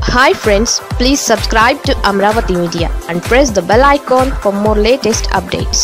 hi friends please subscribe to Amaravati Media and press the bell icon for more latest updates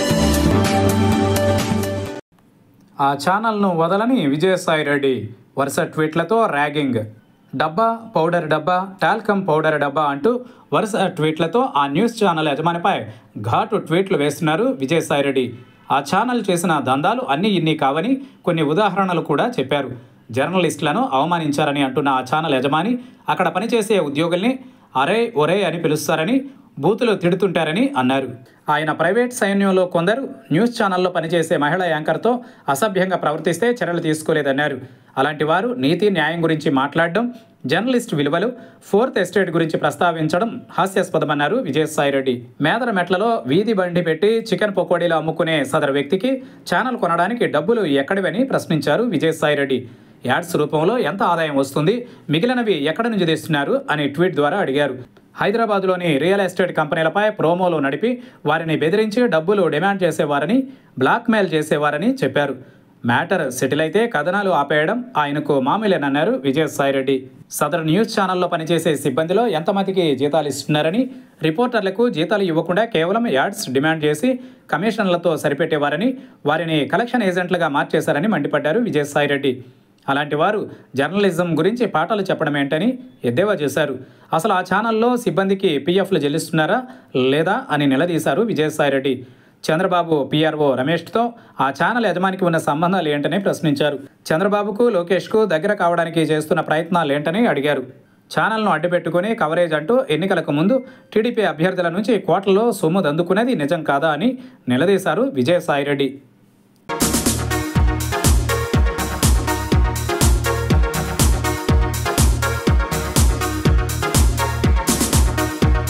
ఆ ఛానల్ను వదలని విజయసాయి రెడ్డి వరుస ట్వీట్లతో ర్యాగింగ్ డబ్బా పౌడర్ డబ్బా టాల్కమ్ పౌడర్ డబ్బా అంటూ వరుస ట్వీట్లతో ఆ న్యూస్ ఛానల్ యజమానిపై ఘాటు ట్వీట్లు వేస్తున్నారు విజయసాయి రెడ్డి ఆ ఛానల్ చేసిన దందాలు అన్నీ ఇన్ని కావని కొన్ని ఉదాహరణలు కూడా చెప్పారు జర్నలిస్టులను అవమానించారని అంటున్న ఆ ఛానల్ యజమాని అక్కడ పనిచేసే ఉద్యోగుల్ని అరే ఒరే అని పిలుస్తారని బూతులు తిడుతుంటారని అన్నారు ఆయన ప్రైవేట్ సైన్యంలో కొందరు న్యూస్ ఛానల్లో పనిచేసే మహిళా యాంకర్తో అసభ్యంగా ప్రవర్తిస్తే చర్యలు తీసుకోలేదన్నారు అలాంటి వారు నీతి న్యాయం గురించి మాట్లాడడం జర్నలిస్ట్ విలువలు ఫోర్త్ ఎస్టేట్ గురించి ప్రస్తావించడం హాస్యాస్పదమన్నారు విజయసాయిరెడ్డి మేదర మెట్లలో వీధి బండి పెట్టి చికెన్ పకోడీలు అమ్ముకునే సదరు వ్యక్తికి ఛానల్ కొనడానికి డబ్బులు ఎక్కడివని ప్రశ్నించారు విజయసాయిరెడ్డి యాడ్స్ రూపంలో ఎంత ఆదాయం వస్తుంది మిగిలినవి ఎక్కడి నుంచి తెస్తున్నారు అని ట్వీట్ ద్వారా అడిగారు హైదరాబాద్లోని రియల్ ఎస్టేట్ కంపెనీలపై ప్రోమోలు నడిపి వారిని బెదిరించి డబ్బులు డిమాండ్ చేసేవారని బ్లాక్మెయిల్ చేసేవారని చెప్పారు మ్యాటర్ సెటిల్ అయితే కథనాలు ఆపేయడం ఆయనకు మామూలేనన్నారు విజయసాయిరెడ్డి సదరు న్యూస్ ఛానల్లో పనిచేసే సిబ్బందిలో ఎంతమందికి జీతాలు ఇస్తున్నారని రిపోర్టర్లకు జీతాలు ఇవ్వకుండా కేవలం యాడ్స్ డిమాండ్ చేసి కమిషన్లతో సరిపెట్టేవారని వారిని కలెక్షన్ ఏజెంట్లుగా మార్చేశారని మండిపడ్డారు విజయసాయిరెడ్డి అలాంటి వారు జర్నలిజం గురించి పాఠాలు చెప్పడం ఏంటని ఎద్దేవా చేశారు అసలు ఆ ఛానల్లో సిబ్బందికి పీఎఫ్లు చెల్లిస్తున్నారా లేదా అని నిలదీశారు విజయసాయిరెడ్డి చంద్రబాబు పీఆర్ఓ రమేష్తో ఆ ఛానల్ యజమానికి ఉన్న సంబంధాలు ఏంటని ప్రశ్నించారు చంద్రబాబుకు లోకేష్కు దగ్గర కావడానికి చేస్తున్న ప్రయత్నాలు ఏంటని అడిగారు ఛానల్ను అడ్డుపెట్టుకుని కవరేజ్ అంటూ ఎన్నికలకు ముందు టీడీపీ అభ్యర్థుల నుంచి కోట్లలో సొమ్ము దందుకునేది నిజం కాదా అని నిలదీశారు విజయసాయిరెడ్డి